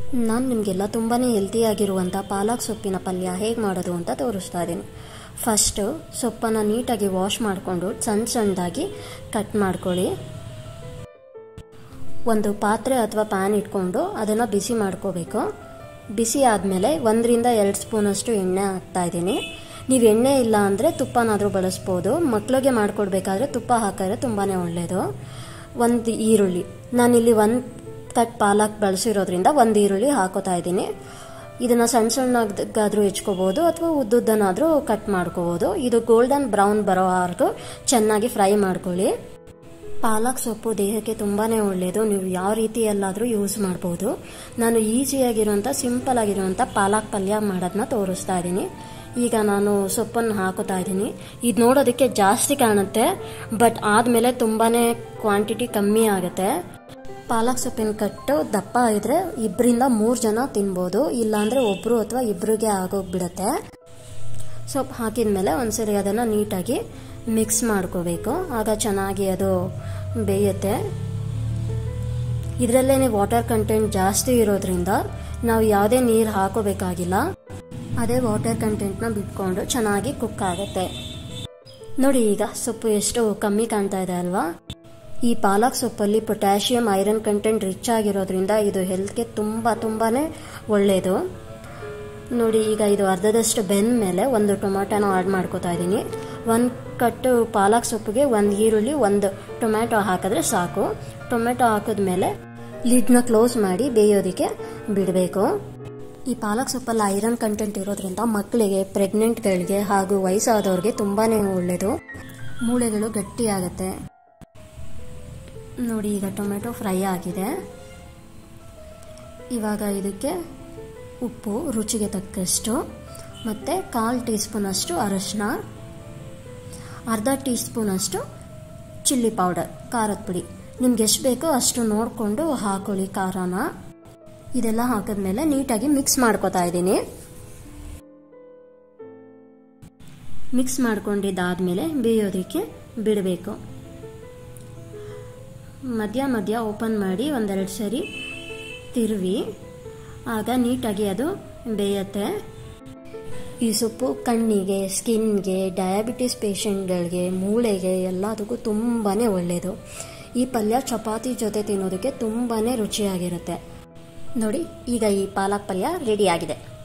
ನಾನು ನಿಮಗೆಲ್ಲ ತುಂಬಾ ಹೆಲ್ತಿಯಾಗಿರುವಂಥ ಪಾಲಕ್ ಸೊಪ್ಪಿನ ಪಲ್ಯ ಹೇಗೆ ಮಾಡೋದು ಅಂತ ತೋರಿಸ್ತಾ ಇದ್ದೀನಿ ಫಸ್ಟು ಸೊಪ್ಪನ್ನು ನೀಟಾಗಿ ವಾಶ್ ಮಾಡಿಕೊಂಡು ಸಣ್ಣ ಸಣ್ಣದಾಗಿ ಕಟ್ ಮಾಡ್ಕೊಳ್ಳಿ ಒಂದು ಪಾತ್ರೆ ಅಥವಾ ಪ್ಯಾನ್ ಇಟ್ಕೊಂಡು ಅದನ್ನು ಬಿಸಿ ಮಾಡ್ಕೋಬೇಕು ಬಿಸಿ ಆದಮೇಲೆ ಒಂದರಿಂದ ಎರಡು ಸ್ಪೂನಷ್ಟು ಎಣ್ಣೆ ಹಾಕ್ತಾ ಇದ್ದೀನಿ ನೀವು ಎಣ್ಣೆ ಇಲ್ಲ ಅಂದರೆ ತುಪ್ಪನಾದರೂ ಬಳಸ್ಬೋದು ಮಕ್ಕಳಿಗೆ ಮಾಡಿಕೊಡ್ಬೇಕಾದ್ರೆ ತುಪ್ಪ ಹಾಕಿದ್ರೆ ತುಂಬಾ ಒಳ್ಳೆಯದು ಒಂದು ಈರುಳ್ಳಿ ನಾನಿಲ್ಲಿ ಒಂದು ಕಟ್ ಪಾಲಕ್ ಬಳಸಿರೋದ್ರಿಂದ ಒಂದು ಈರುಳ್ಳಿ ಹಾಕೋತಾ ಇದ್ದೀನಿ ಇದನ್ನು ಸಣ್ಣ ಸಣ್ಣಗಾದರೂ ಹೆಚ್ಕೋಬೋದು ಅಥವಾ ಉದ್ದುದ್ದನಾದರೂ ಕಟ್ ಮಾಡ್ಕೋಬೋದು ಇದು ಗೋಲ್ಡನ್ ಬ್ರೌನ್ ಬರೋವರೆಗೂ ಚೆನ್ನಾಗಿ ಫ್ರೈ ಮಾಡ್ಕೊಳ್ಳಿ ಪಾಲಕ್ ಸೊಪ್ಪು ದೇಹಕ್ಕೆ ತುಂಬಾ ಒಳ್ಳೆಯದು ನೀವು ಯಾವ ರೀತಿಯಲ್ಲಾದರೂ ಯೂಸ್ ಮಾಡ್ಬೋದು ನಾನು ಈಸಿಯಾಗಿರುವಂಥ ಸಿಂಪಲ್ ಆಗಿರುವಂಥ ಪಾಲಕ್ ಪಲ್ಯ ಮಾಡೋದನ್ನ ತೋರಿಸ್ತಾ ಇದ್ದೀನಿ ಈಗ ನಾನು ಸೊಪ್ಪನ್ನು ಹಾಕೋತಾ ಇದ್ದೀನಿ ಇದು ನೋಡೋದಕ್ಕೆ ಜಾಸ್ತಿ ಕಾಣುತ್ತೆ ಬಟ್ ಆದಮೇಲೆ ತುಂಬಾ ಕ್ವಾಂಟಿಟಿ ಕಮ್ಮಿ ಆಗುತ್ತೆ ಪಾಲಕ್ ಸೊಪ್ಪಿನ ಕಟ್ಟು ದಪ್ಪ ಇದ್ರೆ ಇಬ್ಬರಿಂದ ಮೂರು ಜನ ತಿನ್ಬೋದು ಇಲ್ಲಾಂದರೆ ಒಬ್ಬರು ಅಥವಾ ಇಬ್ಬರಿಗೆ ಆಗೋಗ್ಬಿಡತ್ತೆ ಸೊಪ್ಪು ಹಾಕಿದ ಮೇಲೆ ಒಂದ್ಸರಿ ಅದನ್ನು ನೀಟಾಗಿ ಮಿಕ್ಸ್ ಮಾಡ್ಕೋಬೇಕು ಆಗ ಚೆನ್ನಾಗಿ ಅದು ಬೇಯುತ್ತೆ ಇದರಲ್ಲೇ ವಾಟರ್ ಕಂಟೆಂಟ್ ಜಾಸ್ತಿ ಇರೋದ್ರಿಂದ ನಾವು ಯಾವುದೇ ನೀರು ಹಾಕೋಬೇಕಾಗಿಲ್ಲ ಅದೇ ವಾಟರ್ ಕಂಟೆಂಟ್ನ ಬಿಟ್ಕೊಂಡು ಚೆನ್ನಾಗಿ ಕುಕ್ ಆಗುತ್ತೆ ನೋಡಿ ಈಗ ಸೊಪ್ಪು ಎಷ್ಟು ಕಮ್ಮಿ ಕಾಣ್ತಾ ಇದೆ ಅಲ್ವಾ ಈ ಪಾಲಕ್ ಸೊಪ್ಪಲ್ಲಿ ಪೊಟ್ಯಾಷಿಯಂ ಐರನ್ ಕಂಟೆಂಟ್ ರಿಚ್ ಆಗಿರೋದ್ರಿಂದ ಇದು ಹೆಲ್ತ್ಗೆ ತುಂಬ ತುಂಬಾ ಒಳ್ಳೆಯದು ನೋಡಿ ಈಗ ಇದು ಅರ್ಧದಷ್ಟು ಬೆಂದ ಮೇಲೆ ಒಂದು ಟೊಮ್ಯಾಟೊನ ಆಡ್ ಮಾಡ್ಕೋತಾ ಇದ್ದೀನಿ ಒಂದು ಕಟ್ಟು ಪಾಲಕ್ ಸೊಪ್ಪಿಗೆ ಒಂದು ಈರುಳ್ಳಿ ಒಂದು ಟೊಮ್ಯಾಟೊ ಹಾಕಿದ್ರೆ ಸಾಕು ಟೊಮೆಟೊ ಹಾಕಿದ್ಮೇಲೆ ಲಿಡ್ನ ಕ್ಲೋಸ್ ಮಾಡಿ ಬೇಯೋದಕ್ಕೆ ಬಿಡಬೇಕು ಈ ಪಾಲಕ್ ಸೊಪ್ಪಲ್ಲಿ ಐರನ್ ಕಂಟೆಂಟ್ ಇರೋದ್ರಿಂದ ಮಕ್ಕಳಿಗೆ ಪ್ರೆಗ್ನೆಂಟ್ಗಳಿಗೆ ಹಾಗೂ ವಯಸ್ಸಾದವ್ರಿಗೆ ತುಂಬಾ ಒಳ್ಳೆಯದು ಮೂಳೆಗಳು ಗಟ್ಟಿಯಾಗುತ್ತೆ ನೋಡಿ ಈಗ ಟೊಮೆಟೊ ಫ್ರೈ ಆಗಿದೆ ಇವಾಗ ಇದಕ್ಕೆ ಉಪ್ಪು ರುಚಿಗೆ ತಕ್ಕಷ್ಟು ಮತ್ತು ಕಾಲು ಟೀ ಸ್ಪೂನಷ್ಟು ಅರಶಿನ ಅರ್ಧ ಟೀ ಸ್ಪೂನಷ್ಟು ಚಿಲ್ಲಿ ಪೌಡರ್ ಖಾರದ ಪುಡಿ ನಿಮ್ಗೆ ಎಷ್ಟು ಬೇಕೋ ಅಷ್ಟು ನೋಡಿಕೊಂಡು ಹಾಕೊಳ್ಳಿ ಖಾರನ ಇದೆಲ್ಲ ಹಾಕಿದ್ಮೇಲೆ ನೀಟಾಗಿ ಮಿಕ್ಸ್ ಮಾಡ್ಕೋತಾ ಇದ್ದೀನಿ ಮಿಕ್ಸ್ ಮಾಡ್ಕೊಂಡಿದ್ದಾದಮೇಲೆ ಬೇಯೋದಕ್ಕೆ ಬಿಡಬೇಕು ಮಧ್ಯ ಮಧ್ಯ ಓಪನ್ ಮಾಡಿ ಒಂದೆರಡು ಸರಿ ತಿರುವಿ ಆಗ ನೀಟಾಗಿ ಅದು ಬೇಯತ್ತೆ ಈ ಸೊಪ್ಪು ಕಣ್ಣಿಗೆ ಸ್ಕಿನ್ಗೆ ಡಯಾಬಿಟಿಸ್ ಪೇಷಂಟ್ಗಳಿಗೆ ಮೂಳೆಗೆ ಎಲ್ಲದಕ್ಕೂ ತುಂಬಾ ಒಳ್ಳೆಯದು ಈ ಪಲ್ಯ ಚಪಾತಿ ಜೊತೆ ತಿನ್ನೋದಕ್ಕೆ ತುಂಬಾ ರುಚಿಯಾಗಿರುತ್ತೆ ನೋಡಿ ಈಗ ಈ ಪಾಲಕ್ ಪಲ್ಯ ರೆಡಿ ಆಗಿದೆ